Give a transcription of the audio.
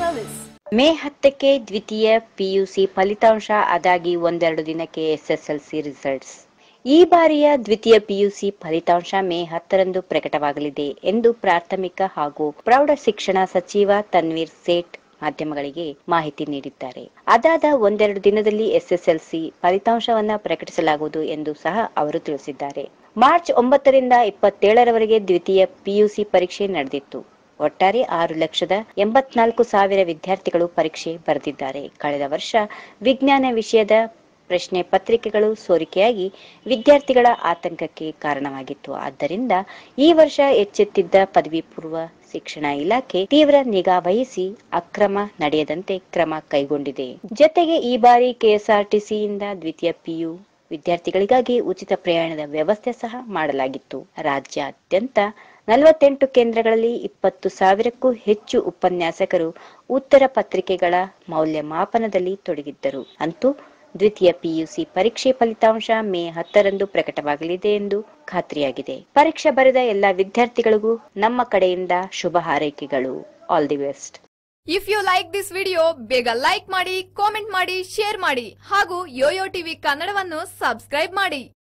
service. May ಹತ್ತಕ್ಕೆ ದ್ವಿತೀಯ PUC ಫಲಿತಾಂಶ ಅದಾಗಿ ಒಂದೆರಡು ದಿನಕ್ಕೆ ಎಸ್ಎಸ್ಎಲ್ಸಿ ರಿಸಲ್ಟ್ಸ್ ಈ ಬಾರಿಯ ದ್ವಿತೀಯ ಪಿಯುಸಿ ಫಲಿತಾಂಶ ಮೇ ಹತ್ತರಂದು ಪ್ರಕಟವಾಗಲಿದೆ ಎಂದು ಪ್ರಾಥಮಿಕ ಹಾಗೂ ಪ್ರೌಢ ಶಿಕ್ಷಣ ಸಚಿವ ತನ್ವೀರ್ ಸೇಠ್ ಮಾಧ್ಯಮಗಳಿಗೆ ಮಾಹಿತಿ ನೀಡಿದ್ದಾರೆ ಅದಾದ ಒಂದೆರಡು ದಿನದಲ್ಲಿ ಎಸ್ಎಸ್ಎಲ್ಸಿ ಫಲಿತಾಂಶವನ್ನ ಪ್ರಕಟಿಸಲಾಗುವುದು ಎಂದು ಸಹ ಅವರು ತಿಳಿಸಿದ್ದಾರೆ ಮಾರ್ಚ್ ಒಂಬತ್ತರಿಂದ ಇಪ್ಪತ್ತೇಳರವರೆಗೆ ದ್ವಿತೀಯ ಪಿಯುಸಿ ಪರೀಕ್ಷೆ ನಡೆದಿತ್ತು ಒಟ್ಟಾರೆ ಆರು ಲಕ್ಷದ ಎಂಬತ್ನಾಲ್ಕು ಸಾವಿರ ವಿದ್ಯಾರ್ಥಿಗಳು ಪರೀಕ್ಷೆ ಬರೆದಿದ್ದಾರೆ ಕಳೆದ ವರ್ಷ ವಿಜ್ಞಾನ ವಿಷಯದ ಪ್ರಶ್ನೆ ಪತ್ರಿಕೆಗಳು ಸೋರಿಕೆಯಾಗಿ ವಿದ್ಯಾರ್ಥಿಗಳ ಆತಂಕಕ್ಕೆ ಕಾರಣವಾಗಿತ್ತು ಆದ್ದರಿಂದ ಈ ವರ್ಷ ಎಚ್ಚೆತ್ತಿದ್ದ ಪದವಿ ಪೂರ್ವ ಶಿಕ್ಷಣ ಇಲಾಖೆ ತೀವ್ರ ನಿಗಾ ವಹಿಸಿ ಅಕ್ರಮ ನಡೆಯದಂತೆ ಕ್ರಮ ಕೈಗೊಂಡಿದೆ ಜತೆಗೆ ಈ ಬಾರಿ ಕೆಎಸ್ಆರ್ಟಿಸಿಯಿಂದ ದ್ವಿತೀಯ ಪಿಯು ವಿದ್ಯಾರ್ಥಿಗಳಿಗಾಗಿ ಉಚಿತ ಪ್ರಯಾಣದ ವ್ಯವಸ್ಥೆ ಸಹ ಮಾಡಲಾಗಿತ್ತು ರಾಜ್ಯಾದ್ಯಂತ ನಲವತ್ತೆಂಟು ಕೇಂದ್ರಗಳಲ್ಲಿ ಇಪ್ಪತ್ತು ಸಾವಿರಕ್ಕೂ ಹೆಚ್ಚು ಉಪನ್ಯಾಸಕರು ಉತ್ತರ ಪತ್ರಿಕೆಗಳ ಮೌಲ್ಯಮಾಪನದಲ್ಲಿ ತೊಡಗಿದ್ದರು ಅಂತೂ ದ್ವಿತೀಯ ಪಿಯುಸಿ ಪರೀಕ್ಷೆ ಫಲಿತಾಂಶ ಮೇ ಹತ್ತರಂದು ಪ್ರಕಟವಾಗಲಿದೆ ಎಂದು ಖಾತ್ರಿಯಾಗಿದೆ ಪರೀಕ್ಷೆ ಬರೆದ ಎಲ್ಲ ವಿದ್ಯಾರ್ಥಿಗಳಿಗೂ ನಮ್ಮ ಕಡೆಯಿಂದ ಶುಭ ಹಾರೈಕೆಗಳು all the best if you like this video ಬೇಗ ಲೈಕ್ ಮಾಡಿ ಕಾಮೆಂಟ್ ಮಾಡಿ ಶೇರ್ ಮಾಡಿ ಹಾಗೂ ಯೋಯೋ ಟಿವಿ ಕನ್ನಡವನ್ನು ಸಬ್ಸ್ಕ್ರೈಬ್ ಮಾಡಿ